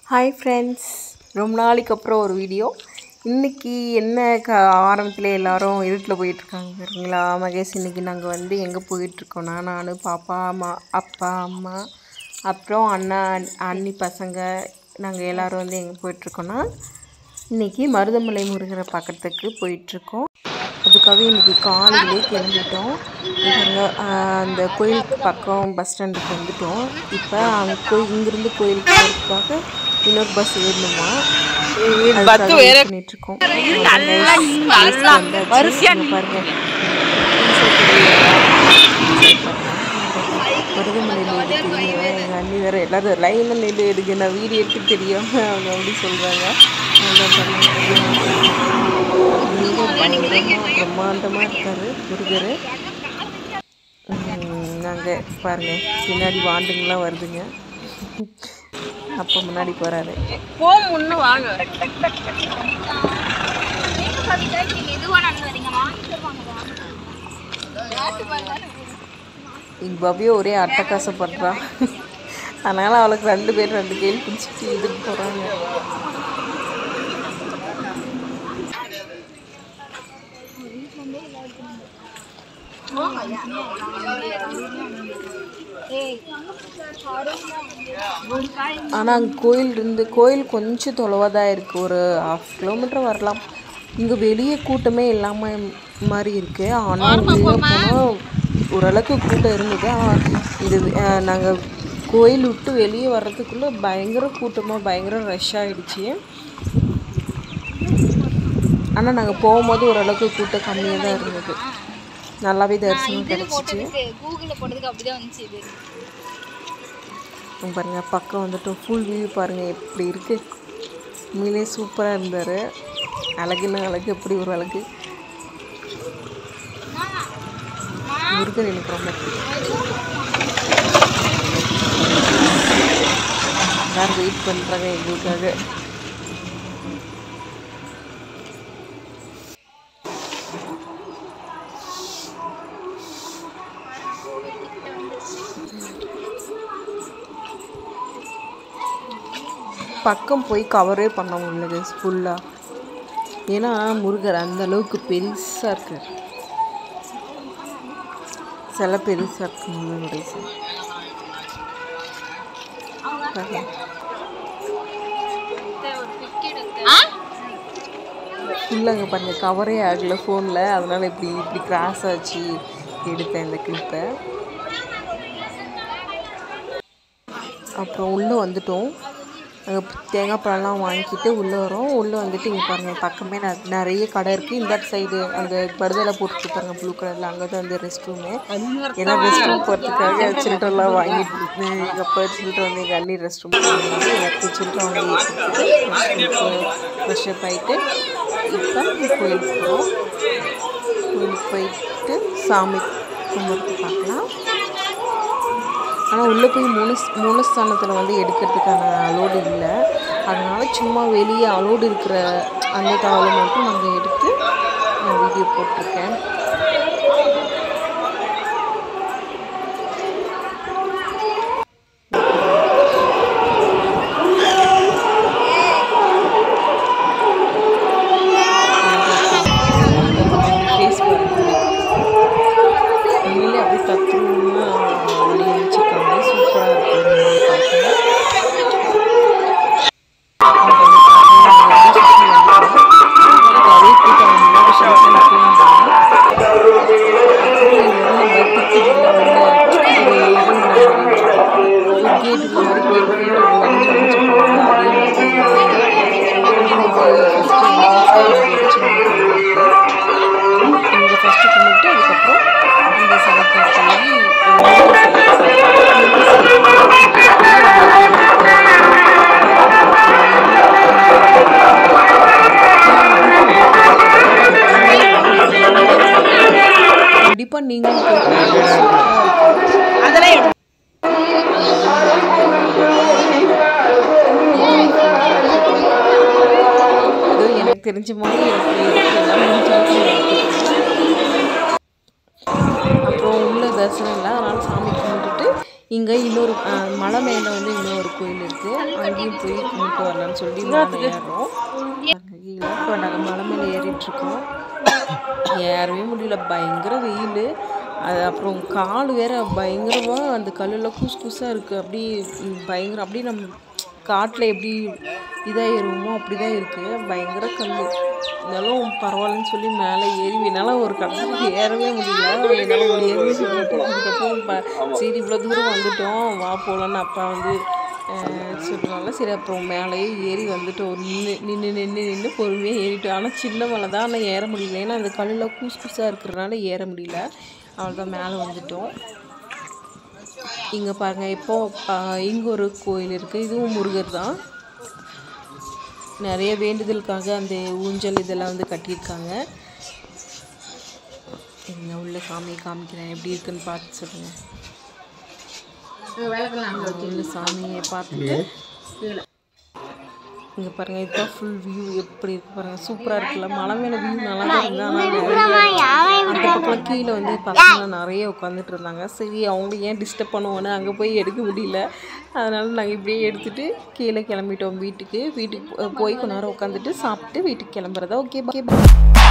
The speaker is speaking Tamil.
ஹாய் ஃப்ரெண்ட்ஸ் ரொம்ப நாளைக்கு அப்புறம் ஒரு வீடியோ இன்றைக்கி என்ன க ஆரம்பத்தில் எல்லாரும் இருட்டில் போயிட்டுருக்காங்க சரிங்களா மகேஷ் இன்றைக்கி நாங்கள் வந்து எங்கே போயிட்டுருக்கோன்னா நான் பாப்பா அம்மா அப்பா அம்மா அப்புறம் அண்ணா அண்ணி பசங்க நாங்கள் எல்லோரும் வந்து எங்கே போயிட்டுருக்கோன்னா இன்றைக்கி மருதமலை முருகரை பார்க்கறதுக்கு போயிட்டுருக்கோம் அதுக்காக இன்றைக்கி காலையிலே கிளம்பிட்டோம் இங்கே அந்த கோயிலுக்கு பக்கம் பஸ் ஸ்டாண்டுக்கு வந்துட்டோம் இப்போ அங்கே கோயில் இங்கேருந்து கோயிலுக்கு போகிறதுக்காக இன்னொரு பஸ் ஏறணுமா அதுக்காக wait பண்ணிட்டு இருக்கோம் பாருங்க மருதமலை நெல் தெரியும் எங்கள் அண்ணி வேறு எல்லாரும் லைனில் நெல் எடுங்க நான் வீடியோ எடுத்து தெரியும் அவங்க அப்படி சொல்கிறாங்க மிக பயங்கரமாக பிரம்மாண்டமாக இருக்கார் முருகர் நாங்கள் பாருங்கள் பின்னாடி வாண்டுங்களாம் வருதுங்க அப்போ முன்னாடி போகிறாரு போம் முன்னு வாங்க எங்கள் பவ்யா ஒரே அட்டகாசப்படுறா அதனால் அவளுக்கு ரெண்டு பேர் ரெண்டு கேள்வி பிடிச்சிட்டு இதுக்கு போகிறாங்க ஆனால் அங்கே கோயில் இருந்து கோயில் கொஞ்சம் தொலைவாக தான் இருக்குது ஒரு ஹாஃப் கிலோமீட்டர் வரலாம் இங்கே வெளியே கூட்டமே இல்லாமல் மாதிரி இருக்குது ஆனால் உள்ளே போனால் ஓரளவுக்கு கூட்டம் இருந்தது ஆனால் இது நாங்கள் கோயில் விட்டு வெளியே வர்றதுக்குள்ளே பயங்கர கூட்டமாக பயங்கர ரஷ் ஆகிடுச்சி ஆனால் நாங்கள் போகும்போது ஓரளவுக்கு கூட்டம் கம்மியாக தான் இருந்தது நல்லாவே தரிசனம் கிடச்சிச்சு கூகுள்ல போட்டதுக்கு அப்படிதான் வந்துச்சு இது இங்க பாருங்க பக்கம் வந்துட்டு ஃபுல் வியூ பாருங்க எப்படி இருக்கு உண்மையிலே சூப்பராக இருந்தார் அழகுன்னு அழகு எப்படி ஒரு அழகு முருகன் எனக்கு ரொம்ப பிடிக்கும் எல்லாரும் வெயிட் பண்ணுறாங்க எங்களுக்காக பக்கம் போய் கவரே பண்ண முடியல ஃபுல்லாக ஏன்னா முருகர் அந்த அளவுக்கு பெருசாக இருக்கார் சில பெருசாக இருக்கு முருகனுடைய சிலை. பாருங்க. ஃபுல்லாக பாருங்க கவரே ஆகல ஃபோனில் அதனால் இப்படி இப்படி கிராஸ் ஆச்சு எடுத்தேன் இந்த கிளிப்பை அப்புறம் உள்ளே வந்துட்டோம் அங்கே தேங்காய் பழம்லாம் வாங்கிட்டு உள்ளே வரோம் உள்ளே வந்துட்டு இங்கே பாருங்கள் பக்கமே ந- நிறைய கடை இருக்குது இந்த சைடு அந்த படுதலை போட்டுட்டு பாருங்க ப்ளூ கலரில் அங்கே தான் வந்து ரெஸ்ட் ரூமு ஏன்னா ரெஸ்ட் ரூம் போகிறதுக்காக சில்ட்ரெல்லாம் வாங்கிட்டு எங்கள் அப்பா சில்ட்ரு வந்து எங்கள் அண்ணி ரெஸ்ட் ரூம் எனக்கு சில்ட்ரு வாங்கி ஃப்ரெஷ் அப் ஆகிட்டு இப்போ கோயிலுக்கு போகிறோம் கோயிலுக்கு போயிட்டு சாமி கும்பிட்டு பார்க்கலாம் ஆனால் உள்ளே போய் மூல மூலஸ்தானத்தில் வந்து எடுக்கிறதுக்கான அலோடு இல்லை அதனால் சும்மா வெளியே அலோடு இருக்கிற அந்த காவலை மட்டும் நாங்கள் எடுத்து நான் வீடியோ போட்டிருக்கேன் ஃபேஸ் பாருங்க உண்மையிலே அப்படியே தத்ரூபமா வெளியே வச்சுருக்காங்க சூப்பராக இருக்கு உண்மையிலே பார்க்க அதே கூட்டம் முன்னாடி ஷாப்பில் கேட்டு மாதிரி இங்கே ஃபஸ்ட்டு கும்பிட்டு அதுக்கப்புறம் இந்த சலத்தை சொல்லி கண்டிப்பாக நீங்களும் போய் பாருங்க. சூப்பரா இருக்கும். ஏதோ எனக்கு தெரிஞ்ச மாதிரி எனக்கு இருக்கு. எல்லாமே முடிஞ்ச அளவுக்கு நான் எடுத்துக்கிறேன். அப்புறம் உள்ள தரிசனம் இல்லை அதனால் சாமி கும்பிட்டுட்டு இங்கே இன்னொரு அஹ், மலை மேலே வந்து இன்னொரு கோயில் இருக்குது அங்கேயும் போய் கும்பிட்டு வரலான்னு சொல்லி மேலே ஏறுறோம் கீழே இப்போ நாங்கள் மலை மேலே ஏறிட்டுருக்கோம் ஏறவே முடியல பயங்கர வெயில் அது அப்புறம் கால் வேற பயங்கரமாக அந்த கல்லில் கூசு கூசாக இருக்குது அப்படி ம், பயங்கர அப்படியே நம்ம காட்டில் எப்படி இதாக ஏறுவோமோ அப்படி தான் இருக்குது பயங்கர கல் இருந்தாலும் பரவாயில்லன்னு சொல்லி மேலே ஏறி என்னால் ஒரு கட்டத்துக்கு ஏறவே முடியல என்னால் ஏறவே சொல்லிட்டு அதுக்கப்புறம் ப சரி இவ்வளோ தூரம் வந்துட்டோம் வா போகலான்னு அப்பா வந்து சொல்லுவாங்க சரி அப்புறம் மேலேயே ஏறி வந்துட்டு ஒரு நின்று நின்று நின்று நின்று பொறுமையாக ஏறிட்டோம் ஆனால் சின்ன மலை தான் ஆனால் ஏற முடியல ஏன்னா அந்த கல்லில் கூசு கூசாக இருக்கிறனால ஏற முடியல அவ்வளோதான் மேலே வந்துட்டோம் இங்கே பாருங்கள் இப்போ இங்கே ஒரு கோயில் இருக்குது இதுவும் முருகர் தான் நிறைய வேண்டுதலுக்காக அந்த ஊஞ்சல் இதெல்லாம் வந்து கட்டியிருக்காங்க இங்கே உள்ள சாமியை காமிக்கிறேன் எப்படி இருக்குன்னு பார்த்து சொல்லுங்கள் உள்ள சாமியை பார்த்துட்டு இங்கே பாருங்கள் இதுதான் ஃபுல் வியூ எப்படி இருக்கு பாருங்கள் சூப்பராக இருக்குல்ல மலை மேலே வியூ நல்லா தான் இருந்தா ஆனால் அந்த பக்கம் கீழே வந்து பசங்க நிறைய உட்காந்துட்டு இருந்தாங்க சரி அவங்களும் ஏன் டிஸ்டர்ப் பண்ணுவோன்னு அங்கே போய் எடுக்க முடியல அதனால நாங்கள் இப்படியே எடுத்துட்டு கீழே கிளம்பிட்டோம் வீட்டுக்கு வீட்டுக்கு போ- போய் கொஞ்ச நேரம் உட்காந்துட்டு சாப்பிட்டு வீட்டுக்கு கிளம்புறதா ஓகே ஓகே